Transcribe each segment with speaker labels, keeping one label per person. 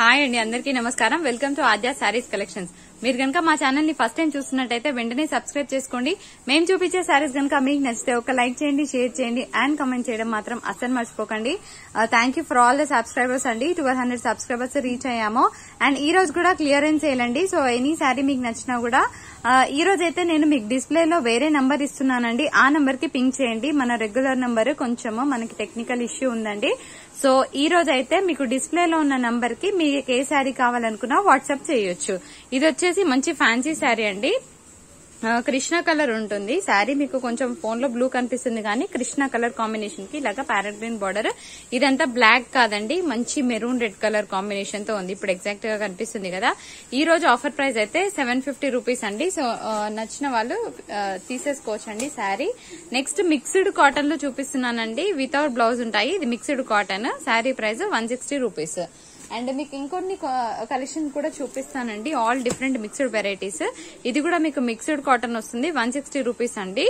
Speaker 1: hi అండి అందరికీ నమస్కారం welcome to Aadya Sarees collections మీరు కనుక మా ఛానల్ ని ఫస్ట్ టైం చూస్తున్నట్టయితే వెంటనే సబ్స్క్రైబ్ చేసుకోండి మేము చూపించే శారీస్ కనుక మీకు నచ్చితే ఒక లైక్ చేయండి షేర్ చేయండి అండ్ కమెంట్ చేయడం మాత్రం అస్సలు మర్చిపోకండి thank you for all the subscribers అండి ట్వెల్వ్ హండ్రెడ్ సబ్స్క్రైబర్స్ రీచ్ అయ్యాము అండ్ ఈ రోజు కూడా క్లియరెన్స్ చేయాలండి సో ఎనీ శారీ మీకు నచ్చినా కూడా ఆ, ఈ రోజు అయితే నేను మీకు డిస్ప్లే లో వేరే నంబర్ ఇస్తున్నానండి ఆ నంబర్ కి పింక్ చేయండి మన రెగ్యులర్ నంబర్ కొంచెము మనకి టెక్నికల్ ఇష్యూ ఉందండి సో ఈ రోజు అయితే మీకు డిస్ప్లే లో ఉన్న నంబర్ కి మీకు ఏ శారీ కావాలనుకున్నా వాట్సాప్ చేయొచ్చు ఇది వచ్చేసి మంచి ఫ్యాన్సీ శారీ అండి ఆ, కృష్ణ కలర్ ఉంటుంది శారీ మీకు కొంచెం ఫోన్ లో బ్లూ కనిపిస్తుంది కానీ కృష్ణ కలర్ కాంబినేషన్ కి ఇలాగా ప్యారెట్ గ్రీన్ బార్డర్ ఇదంతా బ్లాక్ కాదండి మంచి మెరూన్ రెడ్ కలర్ కాంబినేషన్ తో ఉంది ఇప్పుడు ఎగ్జాక్ట్ గా కనిపిస్తుంది కదా ఈ రోజు ఆఫర్ ప్రైస్ అయితే సెవెన్ ఫిఫ్టీ రూపీస్ అండి సో ఆ, నచ్చిన వాళ్ళు ఆ, తీసేసుకోవచ్చు అండి శారీ నెక్స్ట్ మిక్స్డ్ కాటన్ లో చూపిస్తున్నానండి వితౌట్ బ్లౌజ్ ఉంటాయి ఇది mixed cotton sari price one sixty rupees and మీకు ఇంకొన్ని కలెక్షన్ కూడా చూపిస్తానండి ఆల్ డిఫరెంట్ మిక్స్డ్ వెరైటీస్ ఇది కూడా మీకు మిక్స్డ్ కాటన్ వస్తుంది వన్ సిక్స్టీ రూపీస్ అండి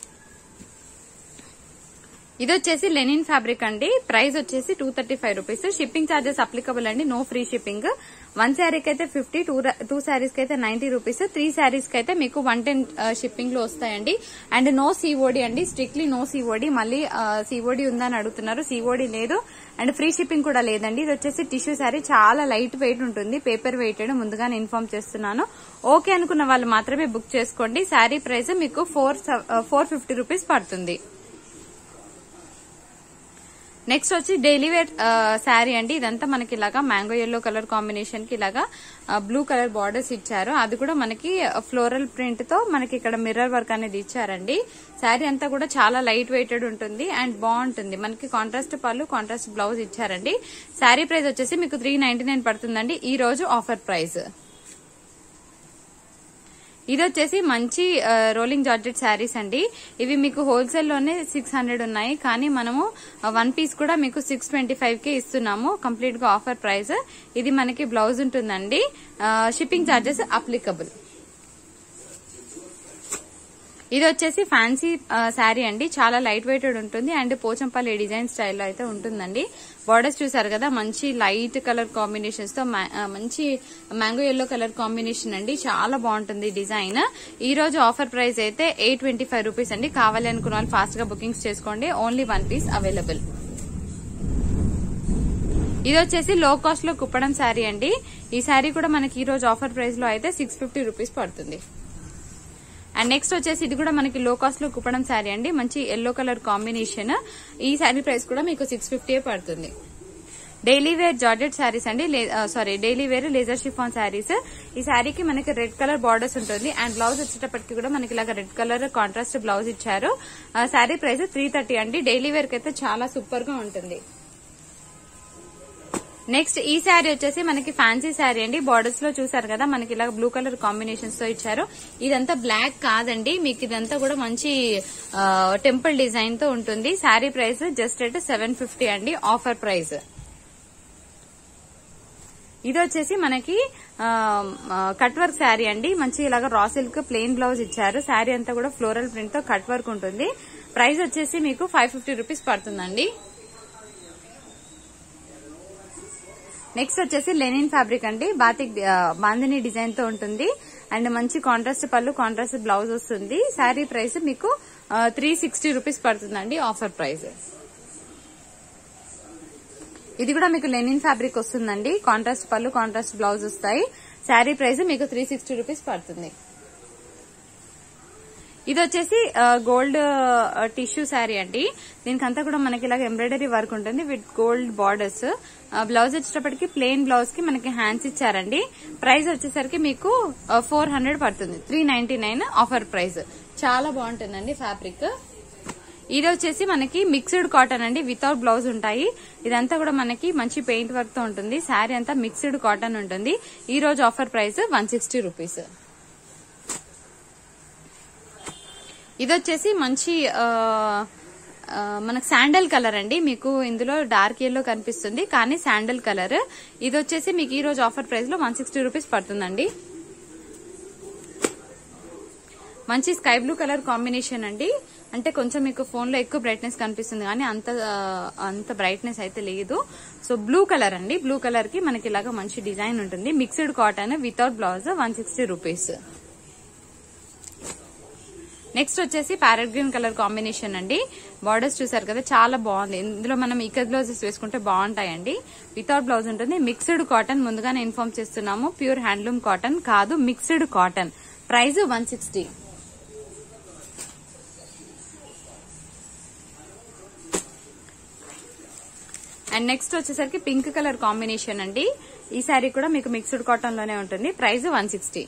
Speaker 1: ఇది వచ్చేసి లెనిన్ ఫ్యాబ్రిక్ అండి ప్రైస్ వచ్చేసి two thirty five rupees shipping charges applicable అండి నో ఫ్రీ షిప్పింగ్ వన్ శారీకి అయితే ఫిఫ్టీ టూ టూ శారీస్ కి అయితే నైన్టీ రూపీస్ త్రీ శారీస్ కి అయితే మీకు వన్ టెన్ షిప్పింగ్ లో వస్తాయండి అండ్ నో సిఓడి అండి స్ట్రిక్ట్లీ నో సిఓడి మళ్ళీ సిఓడి ఉందని అడుగుతున్నారు సిఓడి లేదు అండ్ ఫ్రీ షిప్పింగ్ కూడా లేదండి ఇది వచ్చేసి టిష్యూ శారీ చాలా లైట్ వెయిట్ ఉంటుంది పేపర్ వెయిటెడ్ ముందుగానే ఇన్ఫార్మ్ చేస్తున్నాను ఓకే అనుకున్న వాళ్ళు మాత్రమే బుక్ చేసుకోండి శారీ ప్రైస్ మీకు ఫోర్ ఫోర్ ఫిఫ్టీ రూపీస్ పడుతుంది నెక్స్ట్ వచ్చి డైలీ వేర్ శారీ అండి ఇదంతా మనకి ఇలాగా మ్యాంగో ఎల్లో కలర్ కాంబినేషన్ కి ఇలాగా బ్లూ కలర్ బార్డర్స్ ఇచ్చారు అది కూడా మనకి ఫ్లోరల్ ప్రింట్ తో మనకి ఇక్కడ మిర్రర్ వర్క్ అనేది ఇచ్చారండి శారీ అంతా కూడా చాలా లైట్ వెయిటెడ్ ఉంటుంది అండ్ బాగుంటుంది మనకి కాంట్రాస్ట్ పళ్ళు కాంట్రాస్ట్ బ్లౌజ్ ఇచ్చారండి శారీ ప్రైస్ వచ్చేసి మీకు త్రీ పడుతుందండి ఈ రోజు ఆఫర్ ప్రైస్ ఇది వచ్చేసి మంచి ఆ, రోలింగ్ జార్జెట్ శారీస్ అండి ఇవి మీకు హోల్సేల్ లోనే సిక్స్ హండ్రెడ్ ఉన్నాయి కానీ మనము ఆ, వన్ పీస్ కూడా మీకు సిక్స్ ట్వంటీ ఫైవ్ కి ఇస్తున్నాము కంప్లీట్ గా ఆఫర్ ప్రైస్ ఇది మనకి బ్లౌజ్ ఉంటుందండి ఆ, షిప్పింగ్ ఛార్జెస్ అప్లికబుల్ ఇది వచ్చేసి ఫ్యాన్సీ శారీ అండి చాలా లైట్ వెయిటెడ్ ఉంటుంది అండ్ పోచంపల్లి డిజైన్ స్టైల్లో అయితే ఉంటుందండి బార్డర్స్ చూసారు కదా మంచి లైట్ కలర్ కాంబినేషన్స్ తో మా- ఆ, మంచి మ్యాంగో ఎల్లో కలర్ కాంబినేషన్ అండి చాలా బాగుంటుంది డిజైన్ ఈ రోజు ఆఫర్ ప్రైస్ అయితే ఎయిట్ ట్వంటీ ఫైవ్ రూపీస్ అండి కావాలి అనుకున్న వాళ్ళు ఫాస్ట్ గా బుకింగ్స్ చేసుకోండి ఓన్లీ వన్ పీస్ అవైలబుల్ ఇది వచ్చేసి లో కాస్ట్ లో కుప్పడం శారీ అండి ఈ శారీ కూడా మనకి ఈ రోజు ఆఫర్ ప్రైస్ లో అయితే సిక్స్ ఫిఫ్టీ రూపీస్ పడుతుంది అండ్ నెక్స్ట్ వచ్చేసి ఇది కూడా మనకి లో కాస్ట్ లో కుప్పడం శారీ అండి మంచి ఎల్లో కలర్ కాంబినేషన్ ఈ శారీ ప్రైస్ కూడా మీకు సిక్స్ ఫిఫ్టీ పడుతుంది డైలీ వేర్ జార్జెట్ శారీస్ అండి sorry daily wear laser chiffon saris ఈ శారీకి మనకి రెడ్ కలర్ బార్డర్స్ ఉంటుంది అండ్ బ్లౌజ్ వచ్చేటప్పటికి కూడా మనకి ఇలాగ రెడ్ కలర్ కాంట్రాస్ట్ బ్లౌజ్ ఇచ్చారు శారీ ప్రైస్ త్రీ థర్టీ అండి డైలీ వేర్ కి అయితే చాలా సూపర్ గా ఉంటుంది నెక్స్ట్ ఈ శారీ వచ్చేసి మనకి ఫ్యాన్సీ శారీ అండి బార్డర్స్ లో చూసారు కదా మనకి ఇలా బ్లూ కలర్ కాంబినేషన్స్ తో ఇచ్చారు ఇదంతా బ్లాక్ కాదండి మీకు ఇదంతా కూడా మంచి టెంపుల్ డిజైన్ తో ఉంటుంది sari price just at seven fifty అండి ఆఫర్ ప్రైస్ ఇది వచ్చేసి మనకి కట్ వర్క్ శారీ అండి మంచి ఇలాగ రా సిల్క్ ప్లెయిన్ బ్లౌజ్ ఇచ్చారు శారీ అంతా కూడా ఫ్లోరల్ ప్రింట్ తో కట్ వర్క్ ఉంటుంది ప్రైస్ వచ్చేసి మీకు ఫైవ్ ఫిఫ్టీ రూపీస్ పడుతుందండి నెక్స్ట్ వచ్చేసి లెనిన్ ఫ్యాబ్రిక్ అండి బాతిక్ ఆ, బాందిని డిజైన్ తో ఉంటుంది అండ్ మంచి కాంట్రాస్ట్ పళ్ళు కాంట్రాస్ట్ బ్లౌజ్ వస్తుంది శారీ ప్రైస్ మీకు త్రీ సిక్స్టీ రూపీస్ పడుతుందండి ఆఫర్ ప్రైస్ ఇది కూడా మీకు లెనిన్ ఫ్యాబ్రిక్ వస్తుందండి కాంట్రాస్ట్ పళ్ళు కాంట్రాస్ట్ బ్లౌజ్ వస్తాయి శారీ ప్రైస్ మీకు త్రీ సిక్స్టీ రూపీస్ పడుతుంది ఇది వచ్చేసి గోల్డ్ టిష్యూ శారీ అండి దీనికంతా కూడా మనకి ఇలాగ ఎంబ్రాయిడరీ వర్క్ ఉంటుంది విత్ గోల్డ్ బార్డర్స్ బ్లౌజ్ వచ్చేటప్పటికి ప్లెయిన్ బ్లౌజ్ కి మనకి హ్యాండ్స్ ఇచ్చారండి ప్రైస్ వచ్చేసరికి మీకు ఫోర్ హండ్రెడ్ పడుతుంది three ninety nine offer price చాలా బాగుంటుందండి ఫ్యాబ్రిక్ ఇది వచ్చేసి మనకి మిక్స్డ్ కాటన్ అండి వితౌట్ బ్లౌజ్ ఉంటాయి ఇదంతా కూడా మనకి మంచి పెయింట్ వర్క్ తో ఉంటుంది శారీ అంతా మిక్స్డ్ కాటన్ ఉంటుంది ఈ రోజు offer price one sixty rupees ఇది వచ్చేసి మంచి ఆ, ఆ, మనకు శాండల్ కలర్ అండి మీకు ఇందులో డార్క్ ఎల్లో కనిపిస్తుంది కానీ శాండల్ కలర్ ఇది వచ్చేసి మీకు ఈ రోజు ఆఫర్ ప్రైస్ లో వన్ సిక్స్టీ రూపీస్ పడుతుందండి మంచి స్కై బ్లూ కలర్ కాంబినేషన్ అండి అంటే కొంచెం మీకు ఫోన్ లో ఎక్కువ బ్రైట్నెస్ కనిపిస్తుంది కానీ అంత ఆ, అంత బ్రైట్నెస్ అయితే లేదు సో బ్లూ కలర్ అండి బ్లూ కలర్ కి మనకి ఇలాగా మంచి డిజైన్ ఉంటుంది mixed cotton without blouse one sixty rupees next వచ్చేసి ప్యారెట్ గ్రీన్ కలర్ కాంబినేషన్ అండి బార్డర్స్ చూసారు కదా చాలా బాగుంది ఇందులో మనం ఇక బ్లౌజెస్ వేసుకుంటే బాగుంటాయండి వితౌట్ బ్లౌజ్ ఉంటుంది మిక్స్డ్ కాటన్ ముందుగానే ఇన్ఫార్మ్ చేస్తున్నాము ప్యూర్ హ్యాండ్లూమ్ కాటన్ కాదు mixed cotton price one sixty and next వచ్చేసరికి పింక్ కలర్ కాంబినేషన్ అండి ఈ శారీ కూడా మీకు మిక్స్డ్ కాటన్ లోనే ఉంటుంది ప్రైస్ వన్ సిక్స్టీ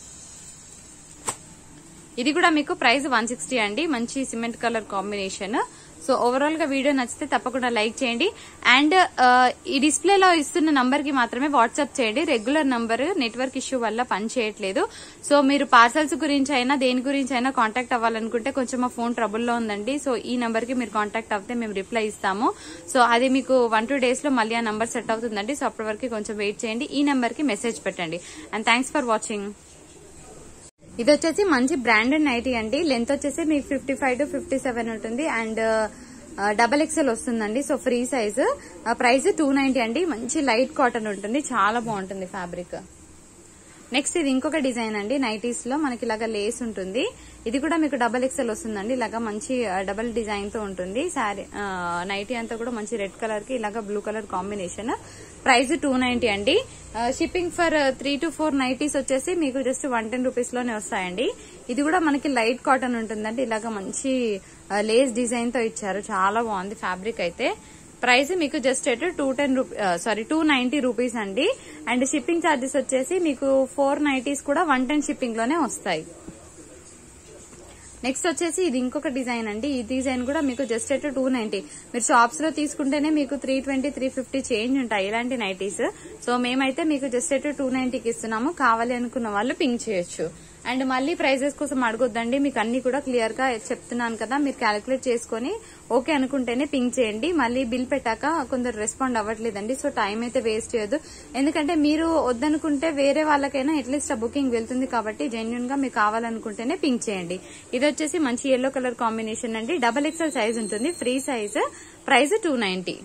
Speaker 1: ఇది కూడా మీకు ప్రైస్ వన్ సిక్స్టీ అండి మంచి cement colour combination so overall గా వీడియో నచ్చితే తప్పకుండా లైక్ చేయండి అండ్ ఆ, ఈ డిస్ప్లేలో ఇస్తున్న నంబర్ కి మాత్రమే వాట్సాప్ చేయండి రెగ్యులర్ నంబర్ నెట్వర్క్ ఇష్యూ వల్ల పని చేయట్లేదు సో మీరు పార్సల్స్ గురించి అయినా దేని గురించి అయినా కాంటాక్ట్ అవ్వాలనుకుంటే కొంచెం మా ఫోన్ ట్రబుల్లో ఉందండి సో ఈ నంబర్ కి మీరు కాంటాక్ట్ అవుతే మేము రిప్లై ఇస్తాము సో అది మీకు వన్ టూ డేస్ లో మళ్ళీ ఆ నంబర్ సెట్ అవుతుందండి సో అప్పటి వరకు కొంచెం వెయిట్ చేయండి ఈ నంబర్ కి మెసేజ్ పెట్టండి అండ్ థ్యాంక్స్ ఫర్ వాచింగ్ ఇది వచ్చేసి మంచి బ్రాండెడ్ నైటీ అండి లెంత్ వచ్చేసి మీకు fifty five to fifty seven ఉంటుంది అండ్ డబల్ ఎక్స్ఎల్ వస్తుందండి so free size price two ninety అండి మంచి లైట్ కాటన్ ఉంటుంది చాలా బాగుంటుంది ఫ్యాబ్రిక్ నెక్స్ట్ ఇది ఇంకొక డిజైన్ అండి నైటీస్ లో మనకి ఇలాగా లేస్ ఉంటుంది ఇది కూడా మీకు డబల్ ఎక్స్ఎల్ వస్తుందండి ఇలాగా మంచి డబల్ డిజైన్ తో ఉంటుంది శారీ నైటీ అంతా కూడా మంచి రెడ్ కలర్ కి ఇలాగా blue colour combination price two ninety అండి shipping for three to four nighties వచ్చేసి మీకు జస్ట్ వన్ టెన్ రూపీస్ లోనే వస్తాయండి ఇది కూడా మనకి లైట్ కాటన్ ఉంటుందండి ఇలాగా మంచి లేస్ డిజైన్ తో ఇచ్చారు చాలా బాగుంది ఫ్యాబ్రిక్ అయితే ప్రైస్ మీకు just at two ten rupee sorry two ninety rupees అండి అండ్ షిప్పింగ్ ఛార్జెస్ వచ్చేసి మీకు ఫోర్ నైన్టీస్ కూడా వన్ టెన్ షిప్పింగ్ లోనే వస్తాయి నెక్స్ట్ వచ్చేసి ఇది ఇంకొక డిజైన్ అండి ఈ డిజైన్ కూడా మీకు జస్ట్ ఎట్ టూ నైన్టీ మీరు షాప్స్ లో తీసుకుంటేనే మీకు three twenty three fifty change ఉంటాయి ఇలాంటి నైటీస్ సో మేమైతే మీకు జస్ట్ ఎట్ టూ నైన్టీకి ఇస్తున్నాము కావాలి అనుకున్న వాళ్ళు పింక్ చేయొచ్చు అండ్ మళ్ళీ ప్రైజెస్ కోసం అడగొద్దండి మీకు అన్ని కూడా క్లియర్ గా చెప్తున్నాను కదా మీరు క్యాలిక్యులేట్ చేసుకుని ఓకే అనుకుంటేనే పింక్ చేయండి మళ్ళీ బిల్ పెట్టాక కొందరు రెస్పాండ్ అవ్వట్లేదండి సో టైం అయితే వేస్ట్ చేయొద్దు ఎందుకంటే మీరు వద్దనుకుంటే వేరే వాళ్ళకైనా అట్లీస్ట్ ఆ బుకింగ్ వెళ్తుంది కాబట్టి జెన్యున్ గా మీకు కావాలనుకుంటేనే పింక్ చేయండి ఇది వచ్చేసి మంచి ఎల్లో కలర్ కాంబినేషన్ అండి డబల్ ఎక్స్ఎల్ సైజ్ ఉంటుంది free size price two ninety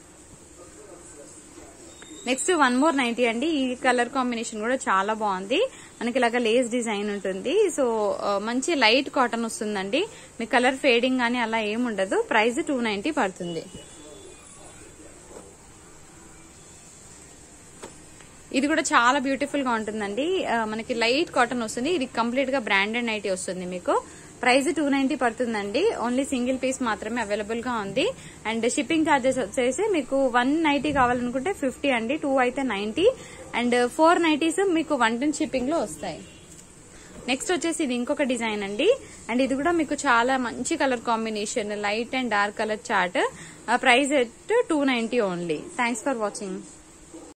Speaker 1: next one more ninety అండి ఈ కలర్ కాంబినేషన్ కూడా చాలా బాగుంది మనకి ఇలాగ లేస్ డిజైన్ ఉంటుంది సో ఆ, మంచి లైట్ కాటన్ వస్తుందండి మీ కలర్ ఫేడింగ్ కానీ అలా ఏముండదు ప్రైస్ టూ నైన్టీ పడుతుంది ఇది కూడా చాలా బ్యూటిఫుల్ గా ఉంటుందండి ఆ, మనకి లైట్ కాటన్ వస్తుంది ఇది కంప్లీట్ గా బ్రాండెడ్ నైటీ వస్తుంది మీకు ప్రైస్ టూ నైన్టీ పడుతుందండి ఓన్లీ సింగిల్ పీస్ మాత్రమే అవైలబుల్ గా ఉంది అండ్ షిప్పింగ్ ఛార్జెస్ వచ్చేసి మీకు వన్ నైటీ కావాలనుకుంటే ఫిఫ్టీ అండి టూ అయితే నైన్టీ అండ్ ఫోర్ నైటీస్ మీకు వన్ టెన్ షిప్పింగ్ లో వస్తాయి నెక్స్ట్ వచ్చేసి ఇది ఇంకొక డిజైన్ అండి అండ్ ఇది కూడా మీకు చాలా మంచి colour combination light and dark colour chart price at two ninety only thanks for watching